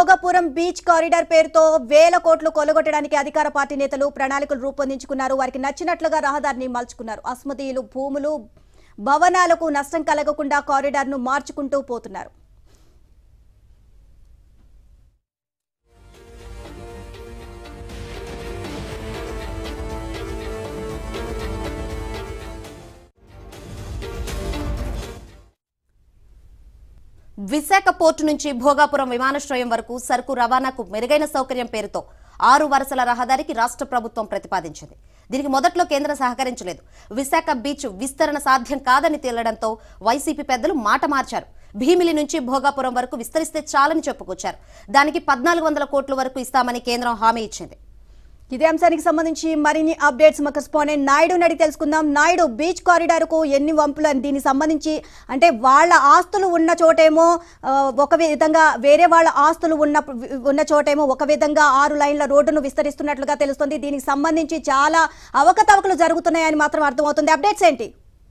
Bhogapuram beach corridor పేరుతో వేల కోట్లు కొలగొట్టడానికి అధికార పార్టీ నేతలు ప్రణాళికలు రూపొందించుకున్నారు వారికి నచ్చినట్లుగా రహదారిని మలుచుకున్నారు అస్మదీయులు భూములు భవనాలకు నష్టం కలగకుండా కారిడార్ను మార్చుకుంటూ పోతున్నారు విశాఖ పోర్టు నుంచి భోగాపురం విమానాశ్రయం వరకు సరుకు రవాణాకు మెరుగైన సౌకర్యం పేరుతో ఆరు వరుసల రహదారికి రాష్ట్ర ప్రభుత్వం ప్రతిపాదించింది దీనికి మొదట్లో కేంద్రం సహకరించలేదు విశాఖ బీచ్ విస్తరణ సాధ్యం కాదని తేలడంతో వైసీపీ పెద్దలు మాట మార్చారు భీమిలి నుంచి భోగాపురం వరకు విస్తరిస్తే చాలని చెప్పుకొచ్చారు దానికి పద్నాలుగు వందల కోట్ల వరకు ఇస్తామని కేంద్రం హామీ ఇచ్చింది ఇదే అంశానికి సంబంధించి మరిన్ని అప్డేట్స్ మా కరెస్పాండెంట్ నాయుడు అడిగి తెలుసుకుందాం నాయుడు బీచ్ కారిడార్ కు ఎన్ని వంపులు అని దీనికి సంబంధించి అంటే వాళ్ళ ఆస్తులు ఉన్న చోటేమో ఆ, ఒక విధంగా వేరే వాళ్ళ ఆస్తులు ఉన్న ఉన్న చోటేమో ఒక విధంగా ఆరు లైన్ల రోడ్డును విస్తరిస్తున్నట్లుగా తెలుస్తుంది దీనికి సంబంధించి చాలా అవకతవకలు జరుగుతున్నాయని మాత్రం అర్థమవుతుంది అప్డేట్స్ ఏంటి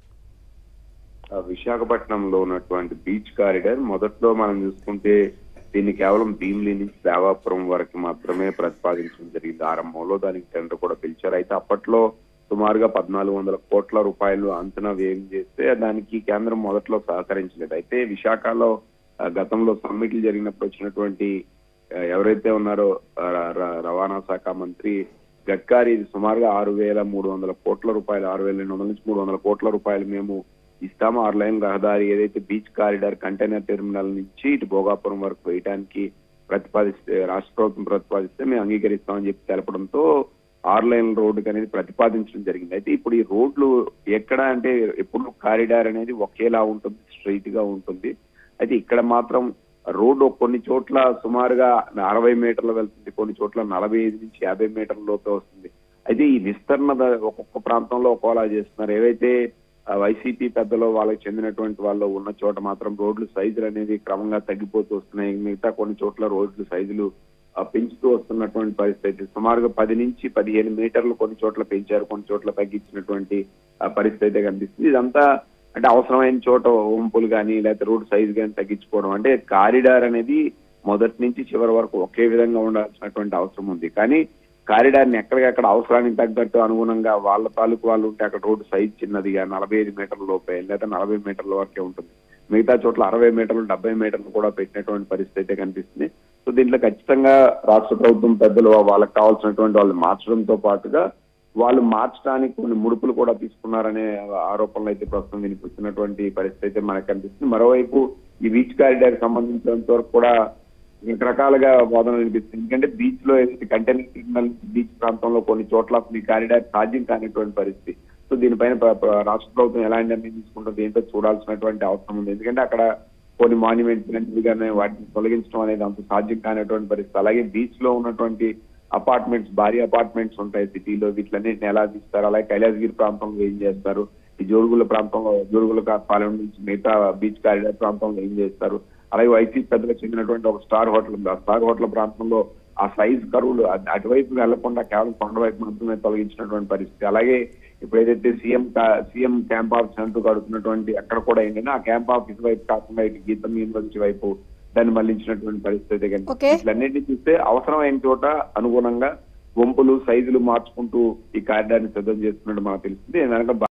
ఆ విశాఖపట్నంలో ఉన్నటువంటి బీచ్ కారిడార్ మొదట్లో మనం చూసుకుంటే దీన్ని కేవలం భీమిలి నుంచి దేవాపురం వరకు మాత్రమే ప్రతిపాదించడం జరిగింది ఆరంభంలో దానికి టెండర్ కూడా పిలిచారు అయితే అప్పట్లో సుమారుగా పద్నాలుగు వందల కోట్ల రూపాయలు అంచనా వ్యయం చేస్తే దానికి కేంద్రం మొదట్లో సహకరించలేదు అయితే విశాఖలో ఆ, గతంలో సమ్మిట్లు జరిగినప్పుడు వచ్చినటువంటి ఆ, ఎవరైతే ఉన్నారో ఆ, ర- ర- రవాణా శాఖ మంత్రి గడ్కారీ సుమారుగా ఆరు వేల మూడు వందల కోట్ల రూపాయలు ఆరు వేల రెండు వందల నుంచి మూడు వందల కోట్ల రూపాయలు మేము ఇస్తాము ఆరు లైన్ రహదారి ఏదైతే బీచ్ కారిడార్ కంటైనర్ టెర్మినల్ నుంచి ఇటు భోగాపురం వరకు వేయడానికి ప్రతిపాదిస్తే రాష్ట్ర ప్రభుత్వం ప్రతిపాదిస్తే మేము అంగీకరిస్తామని చెప్పి తెలపడంతో ఆరు లైన్ రోడ్డుకి అనేది ప్రతిపాదించడం జరిగింది అయితే ఇప్పుడు ఈ రోడ్లు ఎక్కడ అంటే ఎప్పుడు కారిడార్ అనేది ఒకేలా ఉంటుంది స్ట్రైట్ గా ఉంటుంది అయితే ఇక్కడ మాత్రం రోడ్డు కొన్ని చోట్ల సుమారుగా అరవై మీటర్లు వెళ్తుంది కొన్ని చోట్ల నలభై ఐదు నుంచి యాభై మీటర్ల లోపే వస్తుంది అయితే ఈ విస్తరణ ద- ఒక్కొక్క ప్రాంతంలో ఒక్కోలా చేస్తున్నారు ఏవైతే ఆ, వైసీపీ పెద్దలో వాళ్ళకి చెందినటువంటి వాళ్ళు ఉన్న చోట మాత్రం రోడ్లు సైజులు అనేది క్రమంగా తగ్గిపోతూ వస్తున్నాయి మిగతా కొన్ని చోట్ల రోడ్లు సైజులు ఆ, పెంచుతూ వస్తున్నటువంటి పరిస్థితి సుమారుగా పది నుంచి పదిహేను మీటర్లు కొన్ని చోట్ల పెంచారు కొన్ని చోట్ల తగ్గించినటువంటి ఆ, పరిస్థితి అయితే కనిపిస్తుంది ఇదంతా అంటే అవసరమైన చోట వంపులు కానీ లేకపోతే రోడ్ సైజ్ కానీ తగ్గించుకోవడం అంటే కారిడార్ అనేది మొదటి నుంచి చివరి వరకు ఒకే విధంగా ఉండాల్సినటువంటి అవసరం ఉంది కానీ కారిడార్ ని ఎక్కడికక్కడ అవసరానికి తగ్గట్టు అనుగుణంగా వాళ్ళ తాలూకు వాళ్ళు ఉంటే అక్కడ రోడ్డు సైజ్ చిన్నదిగా నలభై ఐదు మీటర్ల లోపే లేదా నలభై మీటర్ల వరకే ఉంటుంది మిగతా చోట్ల అరవై మీటర్లు డెబ్బై మీటర్లు కూడా పెట్టినటువంటి పరిస్థితి అయితే కనిపిస్తుంది సో దీంట్లో ఖచ్చితంగా రాష్ట్ర ప్రభుత్వం పెద్దలు వాళ్ళకి కావాల్సినటువంటి వాళ్ళు మార్చడంతో పాటుగా వాళ్ళు మార్చడానికి కొన్ని ముడుపులు కూడా తీసుకున్నారనే ఆరోపణలు అయితే ప్రస్తుతం వినిపిస్తున్నటువంటి పరిస్థితి అయితే మనకు కనిపిస్తుంది మరోవైపు ఈ బీచ్ కారిడార్ సంబంధించినంత వరకు కూడా రకరకాలుగా వాదనలు వినిపిస్తుంది ఎందుకంటే బీచ్ లో ఏదైతే కంటైనర్ టెర్మినల్ బీచ్ ప్రాంతంలో కొన్ని చోట్ల అసలు ఈ కారిడార్ సాధ్యం కానిటువంటి పరిస్థితి సో దీనిపైన ప్ర- ప్ర- రాష్ట్ర ప్రభుత్వం ఎలాంటి నిర్ణయం తీసుకుంటుంది ఏంటో చూడాల్సినటువంటి అవసరం ఉంది ఎందుకంటే అక్కడ కొన్ని మాన్యుమెంట్స్ లాంటివిగానే వాటిని తొలగించడం అనేది అంత సాధ్యం కానిటువంటి పరిస్థితి అలాగే బీచ్ లో ఉన్నటువంటి అపార్ట్మెంట్స్ భారీ అపార్ట్మెంట్స్ ఉంటాయి సిటీలో వీటిలన్నింటిని ఎలా తీస్తారు అలాగే కైలాసగిరి ప్రాంతంలో ఏం చేస్తారు ఈ జోరుగుల ప్రాంతంలో జోరుగుల కా- పాలెం నుంచి మిగతా బీచ్ కారిడార్ ప్రాంతంలో ఏం చేస్తారు అలాగే వైసీపీ పెద్దలకు చెందినటువంటి ఒక స్టార్ హోటల్ ఉంది ఆ స్టార్ హోటల్ ప్రాంతంలో ఆ సైజ్ కరువులు అ- అటువైపు వెళ్లకుండా కేవలం కొండ వైపు మాత్రమే తొలగించినటువంటి పరిస్థితి అలాగే ఇప్పుడు ఏదైతే సీఎం కా- సీఎం క్యాంప్ ఆఫీస్ అంటూ కడుతున్నటువంటి అక్కడ కూడా ఏంటంటే ఆ క్యాంప్ ఆఫీస్ వైపు కాకుండా ఇటు గీతం యూనివర్సిటీ వైపు దాన్ని మళ్లించినటువంటి పరిస్థితి కనుక Okay. వీటిలన్నింటినీ చూస్తే అవసరమైన చోట అనుగుణంగా వంపులు సైజులు మార్చుకుంటూ ఈ కారిడార్ ని సిద్ధం చేస్తున్నట్టు మనకు తెలుస్తుంది వెనక